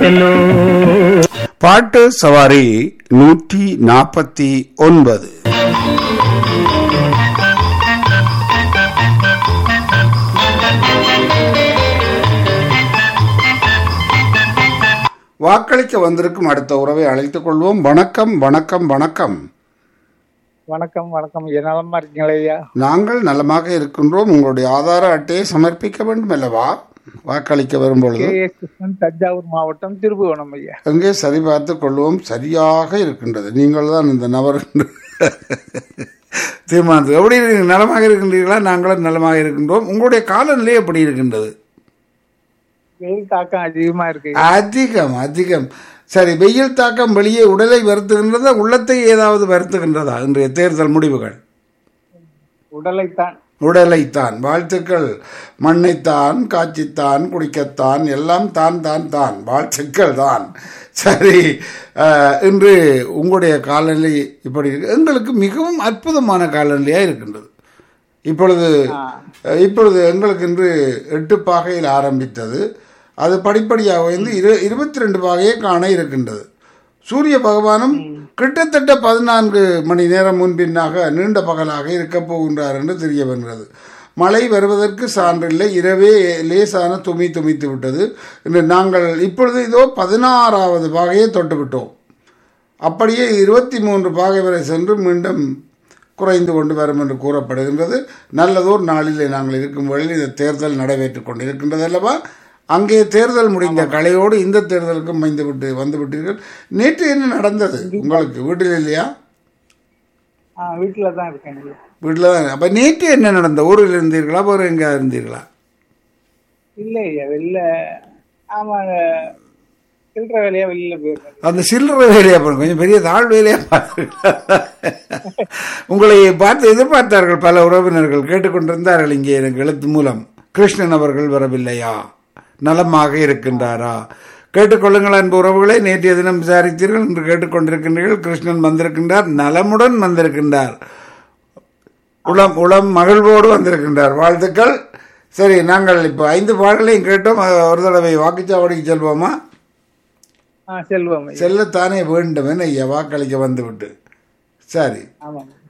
பாட்டு சவாரி நூற்றி நாற்பத்தி ஒன்பது வாக்களிக்க வந்திருக்கும் அடுத்த உறவை அழைத்துக் கொள்வோம் வணக்கம் வணக்கம் வணக்கம் வணக்கம் வணக்கம் நலமா இருக்கீங்களா ஐயா நாங்கள் நலமாக இருக்கின்றோம் உங்களுடைய ஆதார அட்டையை சமர்ப்பிக்க வேண்டும் அல்லவா வாக்களிக்க வரும்பொழுது கே எஸ் கிருஷ்ணன் தஞ்சாவூர் மாவட்டம் திருபுவனம் ஐயா அங்கே சரி பார்த்து கொள்வோம் சரியாக இருக்கின்றது நீங்கள் தான் இந்த நபர் என்று தீர்மானத்து எப்படி இருக்கீங்க நலமாக இருக்கின்றீர்களா நாங்களும் நலமாக இருக்கின்றோம் உங்களுடைய காலநிலை எப்படி இருக்கின்றது வெயில் தாக்கம் அதிகமா இருக்கு அதிகம் அதிகம் சரி வெயில் தாக்கம் வெளியே உடலை வருத்துகின்றதா உள்ளத்தை ஏதாவது வருத்துகின்றதா இன்றைய தேர்தல் முடிவுகள் உடலைத்தான் உடலைத்தான் வாழ்த்துக்கள் மண்ணைத்தான் காய்ச்சித்தான் குடிக்கத்தான் எல்லாம் தான் தான் தான் வாழ்த்துக்கள் தான் சரி அஹ், இன்று உங்களுடைய காலநிலை இப்படி இருக்கு எங்களுக்கு மிகவும் அற்புதமான காலநிலையாக இருக்கின்றது இப்பொழுது அஹ், இப்பொழுது எங்களுக்கு இன்று எட்டு பாகையில் ஆரம்பித்தது அது படிப்படியாக வந்து இரு இருபத்தி ரெண்டு பாகையை காண இருக்கின்றது சூரிய பகவானும் கிட்டத்தட்ட பதினான்கு மணி நேரம் முன்பின்னாக நீண்ட பகலாக இருக்கப் போகின்றார் என்று தெரிய வருகிறது மழை வருவதற்கு சான்றில்லை இரவே லேசான துமி துமித்து விட்டது இன்று நாங்கள் இப்பொழுது இதோ பதினாறாவது பாகையை தொட்டு விட்டோம் அப்படியே இருபத்தி மூன்று பாகை வரை சென்று மீண்டும் குறைந்து கொண்டு வரும் என்று கூறப்படுகின்றது நல்லதோர் நாளிலே நாங்கள் இருக்கும் வழியில் இந்த தேர்தல் நடைபெற்றுக் கொண்டிருக்கின்றது அல்லவா அங்கே தேர்தல் முடிந்த கலையோடு இந்த தேர்தலுக்கும் வந்து விட்டு வந்து விட்டீர்கள் நேற்று என்ன நடந்தது உங்களுக்கு வீட்டில் இல்லையா ஆஹ் வீட்டுல தான் இருக்கேன் ஐயா வீட்டில் தான் அப்போ நேற்று என்ன நடந்த ஊரில் இருந்தீர்களா வேறு எங்கே இருந்தீர்களா இல்ல ஐயா வெளில ஆமாங்க சில்லற வேலையா வெளியில போயிருக்கேன் அந்த சில்லறை வேலையா பாருங்க கொஞ்சம் பெரிய தாழ் வேலையா பாருங்க உங்களை பார்த்து எதிர்பார்த்தார்கள் பல உறவினர்கள் கேட்டுக்கொண்டிருந்தார்கள் இங்கே எனக்கு எழுத்து மூலம் கிருஷ்ணன் அவர்கள் வரவில்லையா நலமாக இருக்கின்றாரா கேட்டுக்கொள்ளுங்கள் அன்பு உறவுகளை நேற்றைய தினம் விசாரித்தீர்கள் என்று கேட்டுக்கொண்டிருக்கின்றீர்கள் கிருஷ்ணன் வந்திருக்கின்றார் நலமுடன் வந்திருக்கின்றார் உளம் உளம் மகிழ்வோடு வந்திருக்கின்றார் வாழ்த்துக்கள் சரி நாங்கள் இப்போ ஐந்து பாடலையும் கேட்டோம் அது ஒரு தடவை வாக்குச்சாவடிக்கு செல்வோமா ஆஹ் செல்வம் ஐயா செல்லத்தானே வேண்டும் என ஐயா வாக்களிக்க வந்துவிட்டு சரி ஆமாம்